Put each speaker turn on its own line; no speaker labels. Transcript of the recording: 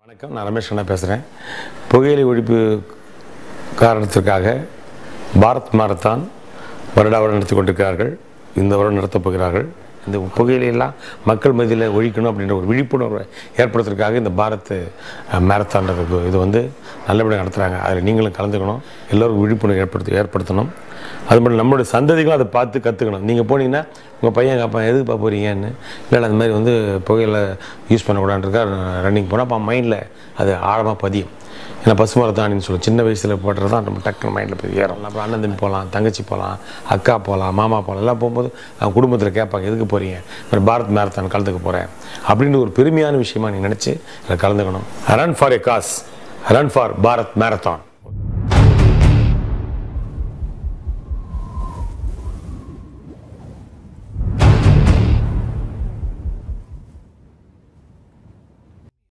வணக்கம் நான் ரமேஷ் அண்ணா பேசுகிறேன் புகையிலை ஒழிப்பு காரணத்திற்காக பாரத் மாரத்தான் வருடா வருடம் நடத்தி கொண்டிருக்கிறார்கள் இந்த வருடம் நடத்தப் போகிறார்கள் இந்த புகையிலையெல்லாம் மக்கள் மத்தியில் ஒழிக்கணும் அப்படின்ற ஒரு விழிப்புணர்வை ஏற்படுத்துறதுக்காக இந்த பாரத் அஹ், மாரத்தான் இது இது வந்து நல்லபடியாக நடத்துகிறாங்க அதில் நீங்களும் கலந்துக்கணும் எல்லோருக்கும் விழிப்புணர்வு ஏற்படுத்தி ஏற்படுத்தணும் அது மட்டும் நம்மளுடைய சந்ததிகளும் அதை பார்த்து கற்றுக்கணும் நீங்கள் போனீங்கன்னா உங்கள் பையன் அப்பா எதுக்கு பார்க்க போகிறீங்கன்னு இல்லை அந்த மாதிரி வந்து புகையில யூஸ் பண்ணக்கூடாதுன்றக்கா ரன்னிங் போனால் அப்போ மைண்டில் அது ஆழமாக பதியும் ஏன்னா பசுமரத்தாணின்னு சொல்லுவோம் சின்ன வயசில் போடுறது தான் நம்ம டக்குனு மைண்டில் போய் ஏறும் அப்புறம் அண்ணன் தம்பி போகலாம் தங்கச்சி போகலாம் அக்கா போகலாம் மாமா போகலாம் எல்லாம் போகும்போது அவங்க குடும்பத்தில் கேட்பாங்க எதுக்கு போகிறீங்க இப்போ பாரத் மேரத்தான் கலந்துக்க போகிறேன் அப்படின்னு ஒரு பெருமையான விஷயமா நீ நினச்சி அதில் கலந்துக்கணும் run for a cause run for Bharat marathon